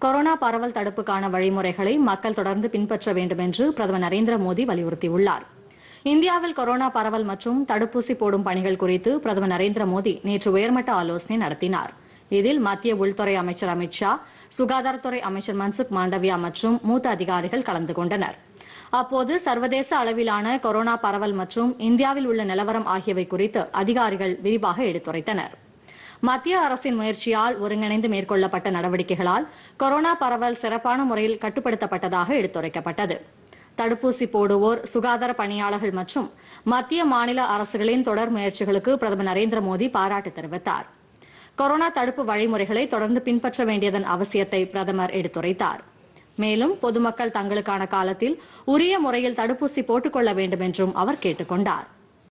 corona பரவல் தடுப்புக்கான வழிமுறைகளை மக்கள் தொடர்ந்து பின்பற்ற வேண்டும் என்று பிரதமர் நரேந்திர மோடி வலியுறுத்தியுள்ளார் இந்தியாவில் கொரோனா பரவல் மற்றும் தடுப்பூசி போடும் பணிகள் குறித்து பிரதமர் நரேந்திர மோடி நேற்று உயர்மட்ட ஆலோசனை நடத்தினார் இதில் மத்திய உள்துறை அமைச்சர் அமித் ஷா சுகாதாரத்துறை அமைச்சர் மன்சுக் மாண்டவியா மற்றும் மூத்த அதிகாரிகள் கலந்து கொண்டனர் அப்போது சர்வதேச அளவிலான கொரோனா பரவல் மற்றும் இந்தியாவில் உள்ள நிலவரம் ஆகியவை குறித்து அதிகாரிகள் விரிவாக எடுத்துரைத்தனர் மத்திய அரசின் முயற்சியால் ஒருங்கிணைந்து மேற்கொள்ளப்பட்ட நடவடிக்கைகளால் கொரோனா பரவல் சிறப்பான முறையில் கட்டுப்படுத்தப்பட்டதாக எடுத்துரைக்கப்பட்டது தடுப்பூசி போடுவோர் சுகாதார பணியாளர்கள் மற்றும் மத்திய மாநில அரசுகளின் தொடர் முயற்சிகளுக்கு பிரதமர் நரேந்திர மோடி பாராட்டு தெரிவித்தார் கொரோனா தடுப்பு வழிமுறைகளை தொடர்ந்து பின்பற்ற வேண்டியதன் அவசியத்தை பிரதமர் எடுத்துரைத்தார் மேலும் பொதுமக்கள் தங்களுக்கான காலத்தில் உரிய முறையில் தடுப்பூசி போட்டுக் கொள்ள வேண்டும் என்றும் அவர் கேட்டுக் கொண்டார்